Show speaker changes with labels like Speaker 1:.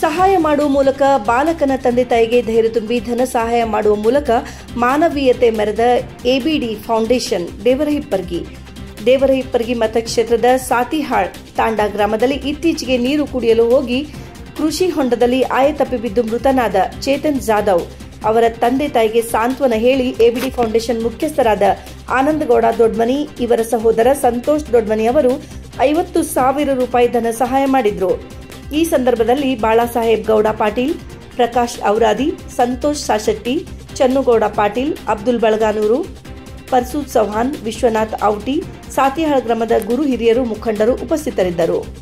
Speaker 1: ಸಹಾಯ ಮಾಡುವ ಮೂಲಕ ಬಾಲಕನ ತಂದೆ ತಾಯಿಗೆ ಧೈರ್ಯ ತುಂಬಿ ಧನ ಸಹಾಯ ಮಾಡುವ ಮೂಲಕ ಮಾನವೀಯತೆ ಮೆರೆದ ಎಬಿಡಿ ಫೌಂಡೇಶನ್ ದೇವರಹಿಪ್ಪರ್ಗಿ ದೇವರಹಿಪ್ಪರ್ಗಿ ಮತಕ್ಷೇತ್ರದ ಸಾತಿಹಾಳ್ ತಾಂಡಾ ಗ್ರಾಮದಲ್ಲಿ ಇತ್ತೀಚೆಗೆ ನೀರು ಕುಡಿಯಲು ಹೋಗಿ ಕೃಷಿ ಹೊಂಡದಲ್ಲಿ ಆಯತಪ್ಪಿ ಬಿದ್ದು ಮೃತನಾದ ಚೇತನ್ ಜಾಧವ್ ಅವರ ತಂದೆ ತಾಯಿಗೆ ಸಾಂತ್ವನ ಹೇಳಿ ಎಬಿಡಿ ಫೌಂಡೇಶನ್ ಮುಖ್ಯಸ್ಥರಾದ ಆನಂದಗೌಡ ದೊಡ್ಮನಿ ಇವರ ಸಹೋದರ ಸಂತೋಷ್ ದೊಡ್ಮನಿ ಅವರು ಐವತ್ತು ಸಾವಿರ ರೂಪಾಯಿ ಧನ ಸಹಾಯ ಮಾಡಿದ್ರು ಈ ಸಂದರ್ಭದಲ್ಲಿ ಬಾಳಾಸಾಹೇಬ್ ಗೌಡ ಪಾಟೀಲ್ ಪ್ರಕಾಶ್ ಔರಾದಿ ಸಂತೋಷ್ ಸಾಶೆಟ್ಟಿ ಚನ್ನುಗೌಡ ಪಾಟೀಲ್ ಅಬ್ದುಲ್ ಬಳಗಾನೂರು ಪರ್ಸೂದ್ ಚೌಹಾಣ್ ವಿಶ್ವನಾಥ್ ಔಟಿ ಸಾತಿಹಾಳ್ ಗ್ರಾಮದ ಗುರು ಹಿರಿಯರು ಮುಖಂಡರು ಉಪಸ್ಥಿತರಿದ್ದರು